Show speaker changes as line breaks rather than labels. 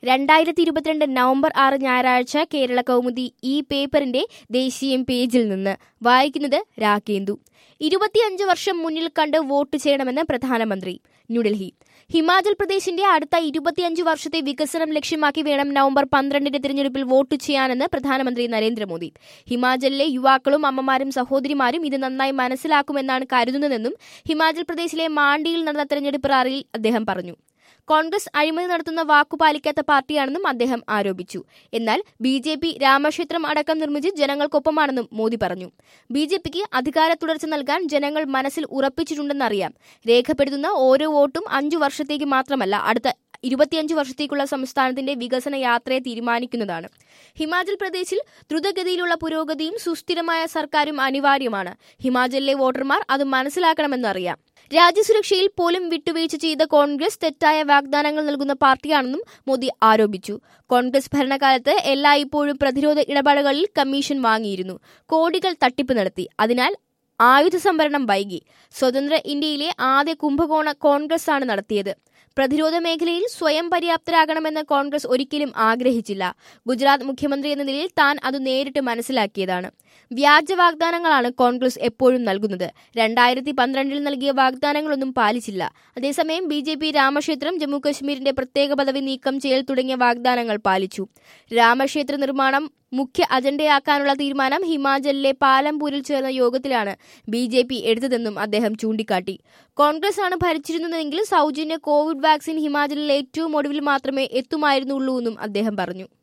രണ്ടായിരത്തി ഇരുപത്തിരണ്ട് നവംബർ ആറ് ഞായറാഴ്ച കേരള കൗമുദി ഈ പേപ്പറിന്റെ ദേശീയം പേജിൽ നിന്ന് വായിക്കുന്നത് രാകേന്ദു ഇരുപത്തിയഞ്ച് വർഷം മുന്നിൽ കണ്ട് വോട്ട് ചെയ്യണമെന്ന് പ്രധാനമന്ത്രി ന്യൂഡൽഹി ഹിമാചൽ പ്രദേശിന്റെ അടുത്ത ഇരുപത്തിയഞ്ച് വർഷത്തെ വികസനം ലക്ഷ്യമാക്കി വേണം നവംബർ പന്ത്രണ്ടിന്റെ തിരഞ്ഞെടുപ്പിൽ വോട്ട് ചെയ്യാനെന്ന് പ്രധാനമന്ത്രി നരേന്ദ്രമോദി ഹിമാചലിലെ യുവാക്കളും അമ്മമാരും സഹോദരിമാരും ഇത് നന്നായി മനസ്സിലാക്കുമെന്നാണ് കരുതുന്നതെന്നും ഹിമാചൽ പ്രദേശിലെ മാണ്ടിയിൽ നടന്ന തെരഞ്ഞെടുപ്പ് റാലിയിൽ അദ്ദേഹം പറഞ്ഞു കോൺഗ്രസ് അഴിമതി നടത്തുന്ന വാക്കു പാലിക്കാത്ത പാർട്ടിയാണെന്നും അദ്ദേഹം ആരോപിച്ചു എന്നാൽ ബി ജെ പി രാമക്ഷേത്രം അടക്കം നിർമ്മിച്ച് ജനങ്ങൾക്കൊപ്പമാണെന്നും മോദി പറഞ്ഞു ബി ജെ പിക്ക് അധികാര തുടർച്ച നൽകാൻ ജനങ്ങൾ മനസ്സിൽ ഉറപ്പിച്ചിട്ടുണ്ടെന്നറിയാം രേഖപ്പെടുത്തുന്ന ഓരോ വോട്ടും അഞ്ചു വർഷത്തേക്ക് മാത്രമല്ല അടുത്ത ഇരുപത്തിയഞ്ച് വർഷത്തേക്കുള്ള സംസ്ഥാനത്തിന്റെ വികസന യാത്രയെ തീരുമാനിക്കുന്നതാണ് ഹിമാചൽ പ്രദേശിൽ ദ്രുതഗതിയിലുള്ള പുരോഗതിയും സുസ്ഥിരമായ സർക്കാരും അനിവാര്യമാണ് ഹിമാചലിലെ വോട്ടർമാർ അത് മനസ്സിലാക്കണമെന്നറിയാം രാജ്യസുരക്ഷയിൽ പോലും വിട്ടുവീഴ്ച ചെയ്ത കോൺഗ്രസ് തെറ്റായ വാഗ്ദാനങ്ങൾ നൽകുന്ന പാർട്ടിയാണെന്നും മോദി ആരോപിച്ചു കോൺഗ്രസ് ഭരണകാലത്ത് എല്ലായ്പ്പോഴും പ്രതിരോധ ഇടപാടുകളിൽ കമ്മീഷൻ വാങ്ങിയിരുന്നു കോടികൾ തട്ടിപ്പ് നടത്തി അതിനാൽ ആയുധ സംഭരണം വൈകി സ്വതന്ത്ര ഇന്ത്യയിലെ ആദ്യ കുംഭകോണ കോൺഗ്രസ് ആണ് നടത്തിയത് പ്രതിരോധ മേഖലയിൽ സ്വയം പര്യാപ്തരാകണമെന്ന് കോൺഗ്രസ് ഒരിക്കലും ആഗ്രഹിച്ചില്ല ഗുജറാത്ത് മുഖ്യമന്ത്രി എന്ന നിലയിൽ താൻ അത് നേരിട്ട് മനസ്സിലാക്കിയതാണ് വ്യാജ വാഗ്ദാനങ്ങളാണ് കോൺഗ്രസ് എപ്പോഴും നൽകുന്നത് രണ്ടായിരത്തി പന്ത്രണ്ടിൽ നൽകിയ വാഗ്ദാനങ്ങളൊന്നും പാലിച്ചില്ല അതേസമയം ബി ജെ പി രാമക്ഷേത്രം ജമ്മുകശ്മീരിന്റെ പ്രത്യേക പദവി നീക്കം ചെയ്യൽ തുടങ്ങിയ വാഗ്ദാനങ്ങൾ പാലിച്ചു രാമക്ഷേത്ര നിർമ്മാണം മുഖ്യ അജണ്ടയാക്കാനുള്ള തീരുമാനം ഹിമാചലിലെ പാലംപൂരിൽ ചേർന്ന യോഗത്തിലാണ് ബി ജെ പി എടുത്തതെന്നും അദ്ദേഹം ചൂണ്ടിക്കാട്ടി കോൺഗ്രസ് ആണ് ഭരിച്ചിരുന്നതെങ്കിൽ സൗജന്യ കോവിഡ് വാക്സിൻ ഹിമാചലിൽ ഏറ്റവും ഒടുവിൽ മാത്രമേ എത്തുമായിരുന്നുള്ളൂ എന്നും അദ്ദേഹം പറഞ്ഞു